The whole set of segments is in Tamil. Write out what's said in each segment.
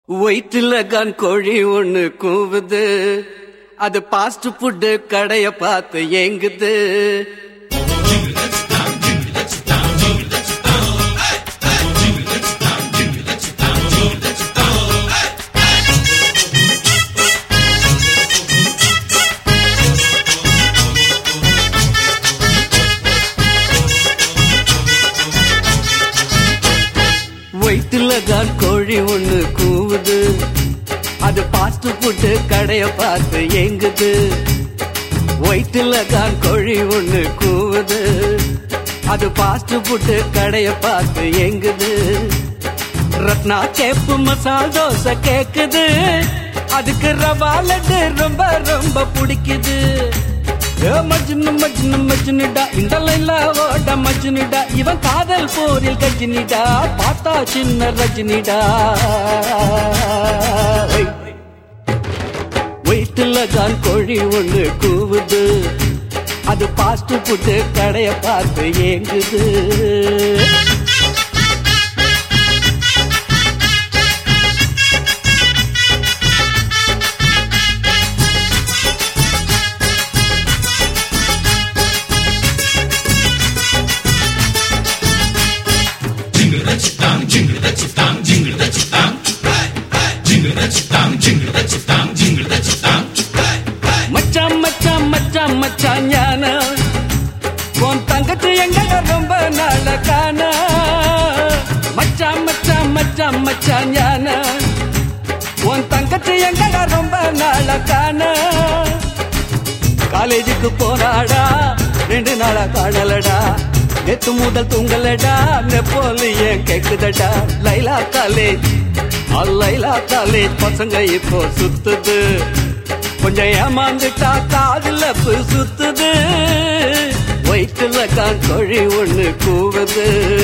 வயிற்றுல கான் கோழி ஒண்ணு கூவுது அது பாஸ்ட் ஃபுட்டு கடைய பார்த்து ஏங்குது வயிற்றுல கான் கோழி ஒண்ணு கூவுது அது பாஸ்ட் ஃபுட்டு கடைய பார்த்து ஏங்குது வயிற்றுல கான் கோழி ஒண்ணு கூவுது அது பாஸ்ட் ஃபுட்டு கடைய பார்த்து ஏங்குது ரத்னா கேப்பு மசால் தோசை கேக்குது அதுக்கு ரவா லட்டு ரொம்ப ரொம்ப பிடிக்குது ஏ மஜ்னு மஜ்னு மஜ்னுடா இந்த லைலா ஓட மஜ்னுடா இவன் காதல் போரில் கஜினிடா பார்த்தா சின்ன ரஜினிடா வயிற்றுல தான் கோழி ஒண்ணு கூவுது அது பாஸ்ட் ஃபுட்டு கடைய பார்த்து ஏங்குது மச்சான் மச்சான் மச்சான் மச்சான் ஞான உன் தங்கச்சி எங்கட ரொம்ப நாள காண மச்சான் மச்சான் மச்சான் மச்சான் ஞான உன் தங்கச்சி எங்கட ரொம்ப நாள காண காலேஜுக்கு போனாடா ரெண்டு நாளா காணலடா நேத்து முதல் தூங்கலடா நெப்போலியன் கேக்குதடா லைலா காலேஜ் ஆ, லைலா காலேஜ் பசங்க இப்போ சுத்துது கொஞ்சம் ஏமாந்துட்டா காதுல பு சுத்துது வயிற்றுல கான் கோழி ஒண்ணு கூவுது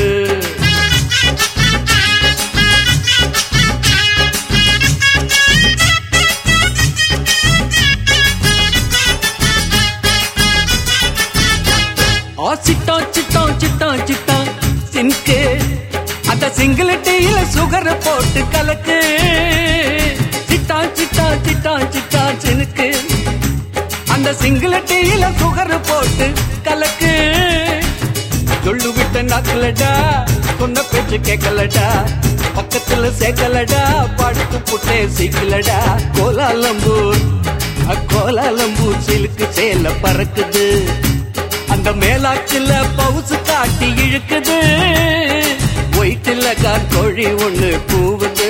ஆ சிட்டம் சிட்டம் சிட்டம் சிட்டம் சின்கு அந்த சிங்கிள் டீல சுகர் போட்டு கலக்கு சிட்டான் சிட்டான் சிட்டான் சிட்டான் சினுக்கு அந்த சிங்கிள் டீல சுகர் போட்டு கலக்கு சொல்லு விட்ட நாக்கலடா சொன்ன பேச்சு கேட்கலடா பக்கத்துல சேர்க்கலடா படுத்து புட்டே சீக்கலடா கோலாலம்பூர் கோலாலம்பூர் சிலுக்கு சேல பறக்குது அந்த மேலாச்சுல பவுசு காட்டி இழுக்குது ஒயிட்டுல கார் கோழி ஒண்ணு கூவுது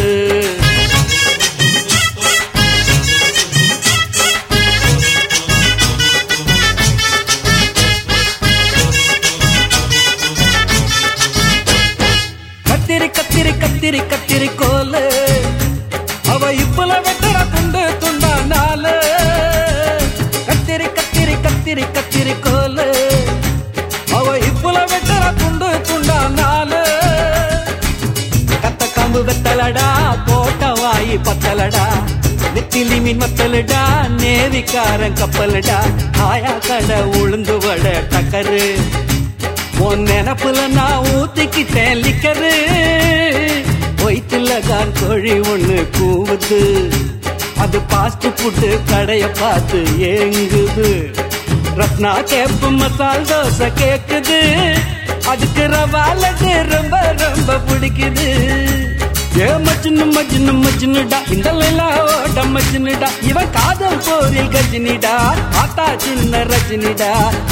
கத்திரி கத்திரி கத்திரி கத்திரி கோலு அவ இப்பல வெட்டுற துண்டு துண்டா நாலு கத்திரி கத்திரி கத்திரி கத்திரி கோலு அவ இப்பல வெட்டுற துண்டு துண்டா நாலு கத்த கம்பு வெத்தலடா போட்ட வாயி பத்தலடா நெத்திலி மீன் வத்தலடா நேவிக்காரன் கப்பலடா ஆயா கடை உளுந்து வட டக்கரு உன் நினப்புல நான் ஊத்திக்கிட்டேன் லிக்கரு வயிற்றுல கான் கோழி ஒண்ணு கூவுது அது பாஸ்ட் ஃபுட்டு கடைய பார்த்து ஏங்குது ரத்னா கேப்பு மசால் தோசை கேக்குது அதுக்கு ரவா லட்டு ரொம்ப ரொம்ப பிடிக்குது ஏ மஜ்னு மஜ்னு மஜ்னுடா இந்த லைலா ஓட மஜ்னுடா இவன் காதல் போரில் கஜினிடா பார்த்தா சின்ன ரஜினிடா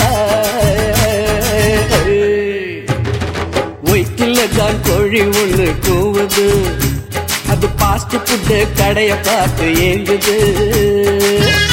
வயிற்றுல தான் கோழி ஒண்ணு கூவுது அது பாஸ்ட் ஃபுட்டு கடைய பார்த்து ஏங்குது